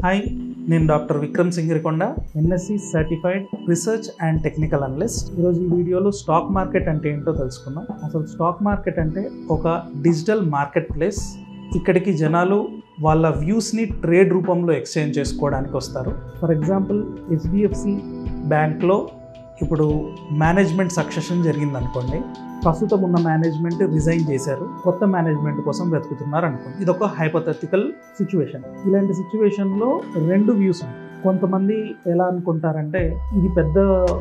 hi నేను doctor Vikram Singirikonda NSE certified research and technical analyst ఈరోజు ఈ వీడియోలో స్టాక్ మార్కెట్ అంటే ఏంటో తెలుసుకుందాం అసలు స్టాక్ మార్కెట్ అంటే ఒక డిజిటల్ మార్కెట్ ప్లేస్ ఇక్కడికి జనాలు వాళ్ళ వ్యూస్ని ట్రేడ్ రూపంలో ఎక్స్చేంజ్ చేసుకోవడానికి వస్తారు ఫర్ ఎగ్జాంపుల్ హెచ్డిఎఫ్సి బ్యాంక్లో ఇప్పుడు మేనేజ్మెంట్ సక్సెషన్ జరిగింది అనుకోండి ప్రస్తుతం ఉన్న మేనేజ్మెంట్ రిజైన్ చేశారు కొత్త మేనేజ్మెంట్ కోసం వెతుకుతున్నారు అనుకోండి ఇది ఒక హైపోథెటికల్ సిచ్యువేషన్ ఇలాంటి సిచ్యువేషన్లో రెండు వ్యూస్ ఉంటాయి కొంతమంది ఎలా అనుకుంటారంటే ఇది పెద్ద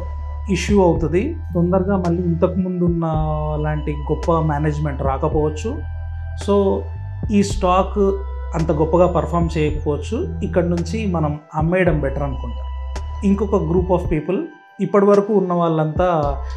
ఇష్యూ అవుతుంది తొందరగా మళ్ళీ ఇంతకు ముందు ఉన్న లాంటి గొప్ప మేనేజ్మెంట్ రాకపోవచ్చు సో ఈ స్టాక్ అంత గొప్పగా పర్ఫామ్ చేయకపోవచ్చు ఇక్కడ నుంచి మనం అమ్మేయడం బెటర్ అనుకుంటారు ఇంకొక గ్రూప్ ఆఫ్ పీపుల్ ఇప్పటి వరకు ఉన్న వాళ్ళంతా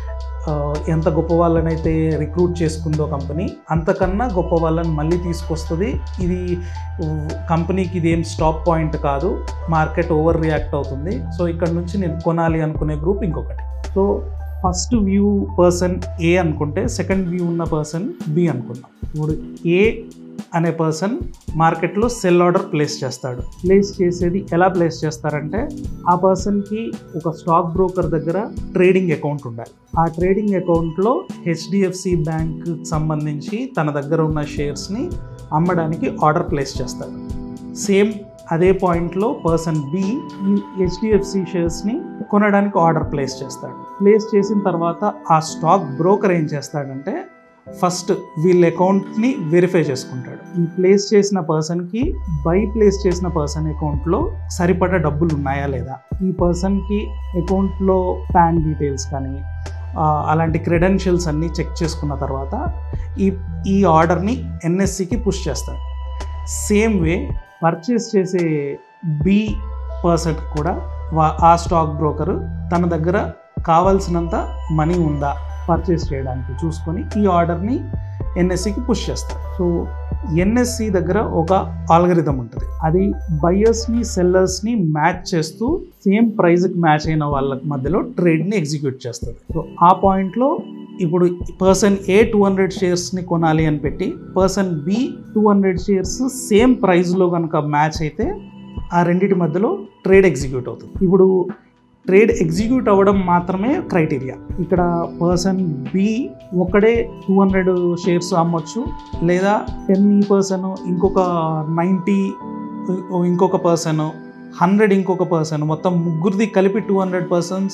ఆ, ఎంత గొప్ప వాళ్ళనైతే రిక్రూట్ చేసుకుందో కంపెనీ అంతకన్నా గొప్ప వాళ్ళని మళ్ళీ తీసుకొస్తుంది ఇది ఉ- కంపెనీకి ఇది ఏం స్టాప్ పాయింట్ కాదు మార్కెట్ ఓవర్ రియాక్ట్ అవుతుంది సో ఇక్కడ నుంచి నేను కొనాలి అనుకునే గ్రూప్ ఇంకొకటి so first view person A అనుకుంటే సెకండ్ వ్యూ ఉన్న పర్సన్ బి అనుకున్నాం ఇప్పుడు ఏ అనే పర్సన్ మార్కెట్లో సెల్ ఆర్డర్ ప్లేస్ చేస్తాడు ప్లేస్ చేసేది ఎలా ప్లేస్ చేస్తారంటే ఆ పర్సన్కి ఒక స్టాక్ బ్రోకర్ దగ్గర ట్రేడింగ్ అకౌంట్ ఉండాలి ఆ ట్రేడింగ్ అకౌంట్లో హెచ్డిఎఫ్సి బ్యాంక్ సంబంధించి తన దగ్గర ఉన్న షేర్స్ని అమ్మడానికి ఆర్డర్ ప్లేస్ చేస్తాడు సేమ్ అదే పాయింట్లో పర్సన్ బి ఈ హెచ్డిఎఫ్సి షేర్స్ని కొనడానికి ఆర్డర్ ప్లేస్ చేస్తాడు ప్లేస్ చేసిన తర్వాత ఆ స్టాక్ బ్రోకర్ ఏం చేస్తాడంటే ఫస్ట్ వీళ్ళ అకౌంట్ని వెరిఫై చేసుకుంటాడు ఈ ప్లేస్ చేసిన పర్సన్కి బై ప్లేస్ చేసిన పర్సన్ అకౌంట్లో సరిపడా డబ్బులు ఉన్నాయా లేదా ఈ పర్సన్కి అకౌంట్లో పాన్ డీటెయిల్స్ కానీ ఆ, అలాంటి క్రెడెన్షియల్స్ అన్నీ చెక్ చేసుకున్న తర్వాత ఈ ఈ ఆర్డర్ని ఎన్ఎస్సికి పుష్ చేస్తాడు సేమ్ వే పర్చేస్ చేసే బి పర్సన్ కూడా వా- ఆ స్టాక్ బ్రోకర్ తన దగ్గర కావాల్సినంత మనీ ఉందా పర్చేస్ చేయడానికి చూసుకొని ఈ ఆర్డర్ని ఎన్ఎస్సికి పుష్ చేస్తారు సో ఎన్ఎస్సి దగ్గర ఒక ఆల్గరిథం ఉంటుంది అది బయర్స్ని సెల్లర్స్ని మ్యాచ్ చేస్తూ సేమ్ ప్రైజ్కి మ్యాచ్ అయిన వాళ్ళ మధ్యలో ట్రేడ్ని ఎగ్జిక్యూట్ చేస్తుంది సో ఆ పాయింట్లో ఇప్పుడు పర్సన్ ఏ టూ హండ్రెడ్ షేర్స్ని కొనాలి అని పెట్టి person B two hundred shares same ప్రైస్లో కనుక మ్యాచ్ అయితే ఆ రెండింటి మధ్యలో ట్రేడ్ ఎగ్జిక్యూట్ అవుతుంది ఇప్పుడు ట్రేడ్ ఎగ్జిక్యూట్ అవ్వడం మాత్రమే క్రైటీరియా ఇక్కడ పర్సన్ బి ఒకడే టూ హండ్రెడ్ షేర్స్ అమ్మొచ్చు లేదా టెన్ ఈ పర్సన్ ఇంకొక నైంటీ ఇంకొక పర్సన్ హండ్రెడ్ ఇంకొక పర్సన్ మొత్తం ముగ్గురిది కలిపి two hundred persons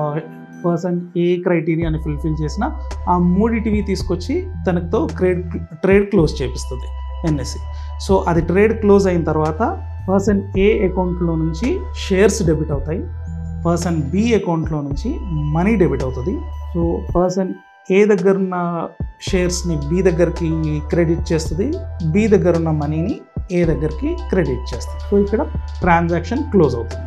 person A క్రైటీరియాని ఫుల్ఫిల్ చేసిన ఆ మూడిటివి తీసుకొచ్చి తనతో ట్రేడ్ ట్రేడ్ క్లోజ్ చేపిస్తుంది ఎన్ఎస్సి సో అది ట్రేడ్ క్లోజ్ అయిన తర్వాత పర్సన్ ఏ అకౌంట్లో నుంచి షేర్స్ డెబిట్ అవుతాయి పర్సన్ బి అకౌంట్లో నుంచి మనీ డెబిట్ అవుతుంది సో పర్సన్ ఏ దగ్గర ఉన్న షేర్స్ని బి దగ్గరికి క్రెడిట్ చేస్తుంది బి దగ్గర ఉన్న మనీని ఏ దగ్గరికి క్రెడిట్ చేస్తుంది సో ఇక్కడ ట్రాన్సాక్షన్ క్లోజ్ అవుతుంది